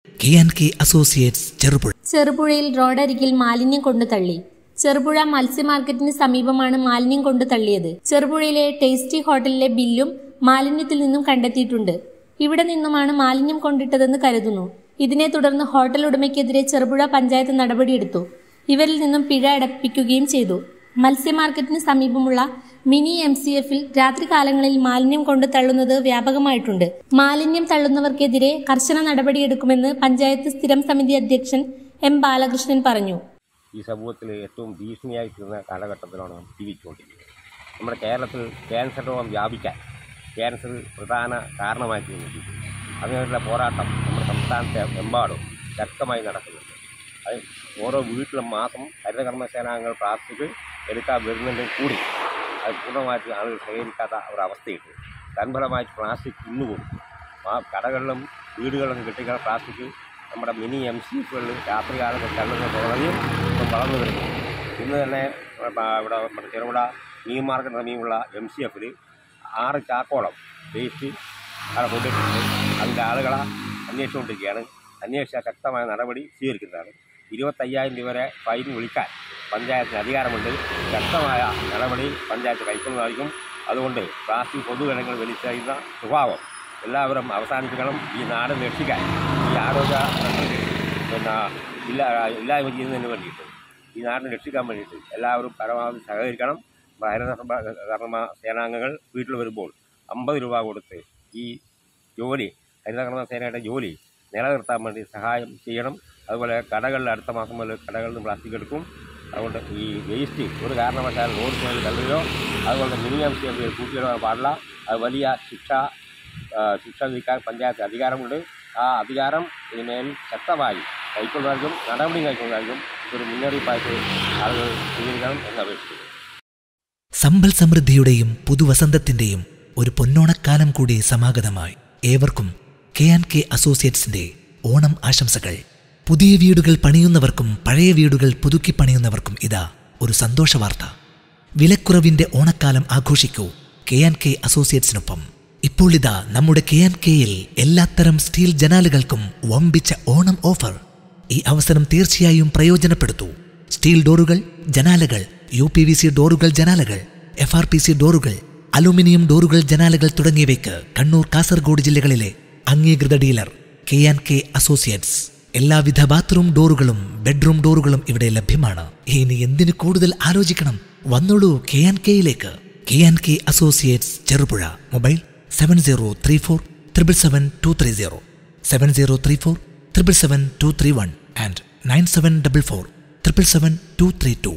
K and K associates Cherupuzha ചെറുപുഴയിൽ റോഡരികിൽ മാലിന്യം കൊണ്ടു തള്ളി ചെറുപുഴ മത്സ്യ മാർക്കറ്റിന് സമീപമാണ് മാലിന്യം കൊണ്ടു തള്ളിയത് ചെറുപുഴയിലെ ടേസ്റ്റി ഹോട്ടലിലെ ബില്ലും മാലിന്യത്തിൽ നിന്നും കണ്ടെത്തിയിട്ടുണ്ട് ഇവിടെ നിന്നുമാണ് മാലിന്യം കൊണ്ടിട്ടതെന്ന് കരുതുന്നു ഇതിനെ തുടർന്ന് ഹോട്ടൽ ഉടമയ്ക്കെതിരെ ചെറുപുഴ പഞ്ചായത്ത് നടപടിയെടുത്തു ഇവരിൽ നിന്നും പിഴ അടപ്പിക്കുകയും ചെയ്തു മത്സ്യ മാർക്കറ്റിന് സമീപമുള്ള മിനി എം സി എഫിൽ രാത്രികാലങ്ങളിൽ മാലിന്യം കൊണ്ട് തള്ളുന്നത് വ്യാപകമായിട്ടുണ്ട് മാലിന്യം തള്ളുന്നവർക്കെതിരെ കർശന നടപടിയെടുക്കുമെന്ന് പഞ്ചായത്ത് സ്ഥിരം സമിതി അധ്യക്ഷൻ എം ബാലകൃഷ്ണൻ പറഞ്ഞു ഈ സമൂഹത്തിൽ ഏറ്റവും ഭീഷണിയായിത്തീർന്ന കാലഘട്ടത്തിലാണ് നാം ജീവിച്ചുകൊണ്ടിരിക്കുന്നത് നമ്മുടെ കേരളത്തിൽ ക്യാൻസർ രോഗം വ്യാപിക്കാൻ ക്യാൻസർ പ്രധാന കാരണമായി തീർന്നിരിക്കുന്നു അതിനുള്ള പോരാട്ടം നമ്മുടെ സംസ്ഥാനത്തെ എമ്പാടും ശക്തമായി നടക്കുന്നുണ്ട് അത് ഓരോ വീട്ടിലും മാസം ഹരിതകർമ്മസേനാംഗങ്ങൾ പ്ലാസ്റ്റിക് എടുക്കാൻ വരുന്നതിനും കൂടി അത് പൂർണ്ണമായിട്ട് ആളുകൾ സഹകരിക്കാത്ത ഒരവസ്ഥയുണ്ട് തൻഫലമായിട്ട് പ്ലാസ്റ്റിക് ഇന്നുകൂടി ആ കടകളിലും വീടുകളിലും കിട്ടിയ പ്ലാസ്റ്റിക് നമ്മുടെ മിനി എം സി എഫുകളിൽ രാത്രികാലത്ത് തള്ളുന്ന പ്രവണതയും ഇപ്പം വളർന്നു വരുന്നു ഇന്ന് തന്നെ ആ, ഇവിടെ നമ്മുടെ ചെറുപുഴ മീൻ മാർക്കറ്റ് സമീപമുള്ള എം സി എഫിൽ ആറ് ചാക്കോളം വേസ്റ്റ് അവിടെ കൊണ്ടിട്ടുണ്ട് അതിൻ്റെ ആളുകളെ അന്വേഷിച്ചുകൊണ്ടിരിക്കുകയാണ് അന്വേഷിച്ച ശക്തമായ നടപടി സ്വീകരിക്കുന്നതാണ് ഇരുപത്തയ്യായിരം രൂപ വരെ ഫൈൻ വിളിക്കാൻ പഞ്ചായത്തിന് അധികാരമുണ്ട് ശക്തമായ നടപടി പഞ്ചായത്ത് കൈക്കൊള്ളുന്നതായിരിക്കും അതുകൊണ്ട് പ്ലാസ്റ്റിക് പൊതുജനങ്ങൾ വലിച്ചെറിയുന്ന സ്വഭാവം എല്ലാവരും അവസാനിപ്പിക്കണം ഈ നാട് രക്ഷിക്കാൻ ഈ ആരോഗ്യ പിന്നെ ഇല്ല ഇല്ലായ്മ ചെയ്യുന്നതിന് വേണ്ടിയിട്ട് ഈ നാടിനെ രക്ഷിക്കാൻ വേണ്ടിയിട്ട് എല്ലാവരും പരമാവധി സഹകരിക്കണം ഹരിത കർമ്മ സേനാംഗങ്ങൾ വീട്ടിൽ വരുമ്പോൾ അമ്പത് രൂപ കൊടുത്ത് ഈ ജോലി ഹരിതകർമ്മ സേനയുടെ ജോലി നിലനിർത്താൻ വേണ്ടി സഹായം ചെയ്യണം അതുപോലെ കടകളിൽ അടുത്ത മാസം മുതൽ കടകളിൽ നിന്ന് പ്ലാസ്റ്റിക് എടുക്കും അതുകൊണ്ട് ഈ വേസ്റ്റ് ഒരു കാരണവശാലും റോഡ് സൈഡിൽ തള്ളുകയോ അതുപോലെ മിനിമം കൂട്ടിയിടാൻ പാടില്ല അത് വലിയ ശിക്ഷ ആ, ശിക്ഷ വിധിക്കാൻ പഞ്ചായത്ത് അധികാരമുണ്ട് ആ അധികാരം ഇതിന്മേൽ ശക്തമായി കൈക്കൊള്ളുന്നതായിരിക്കും നടപടി കൈക്കൊള്ളുന്നതായിരിക്കും ഒരു മുന്നറിയിപ്പായിട്ട് ആളുകൾ സ്വീകരിക്കണം എന്ന് അപേക്ഷിക്കുന്നു സമ്പൽ സമൃദ്ധിയുടെയും പുതുവസന്തത്തിന്റെയും ഒരു പൊന്നോണക്കാലം കൂടി സമാഗതമായി ഏവർക്കും കെ ആൻഡ് കെ അസോസിയേറ്റ്സിന്റെ ഓണം ആശംസകൾ പുതിയ വീടുകൾ പണിയുന്നവർക്കും പഴയ വീടുകൾ പുതുക്കി പണിയുന്നവർക്കും ഇതാ ഒരു സന്തോഷ വാർത്ത വിലക്കുറവിന്റെ ഓണക്കാലം ആഘോഷിക്കൂ കെ ആൻഡ് കെ അസോസിയേറ്റ്സിനൊപ്പം ഇപ്പോൾ ഇതാ നമ്മുടെ കെ ആൻഡ് കെയിൽ എല്ലാത്തരം സ്റ്റീൽ ജനാലുകൾക്കും വമ്പിച്ച ഓണം ഓഫർ ഈ അവസരം തീർച്ചയായും പ്രയോജനപ്പെടുത്തൂ സ്റ്റീൽ ഡോറുകൾ ജനാലകൾ യു പി വി സി ഡോറുകൾ ജനാലകൾ എഫ് ആർ പി സി ഡോറുകൾ അലുമിനിയം ഡോറുകൾ ജനാലകൾ തുടങ്ങിയവയ്ക്ക് കണ്ണൂർ കാസർഗോഡ് ജില്ലകളിലെ അംഗീകൃത dealer K and K associates എല്ലാവിധ ബാത്റൂം ഡോറുകളും ബെഡ്റൂം ഡോറുകളും ഇവിടെ ലഭ്യമാണ് ഇനി എന്തിനു കൂടുതൽ ആലോചിക്കണം വന്നോളൂ കെ ആൻഡ് കെയിലേക്ക് K and K associates Cherupuzha mobile seven zero three four triple seven two three zero seven zero three four triple seven two three one and nine seven double four triple seven two three to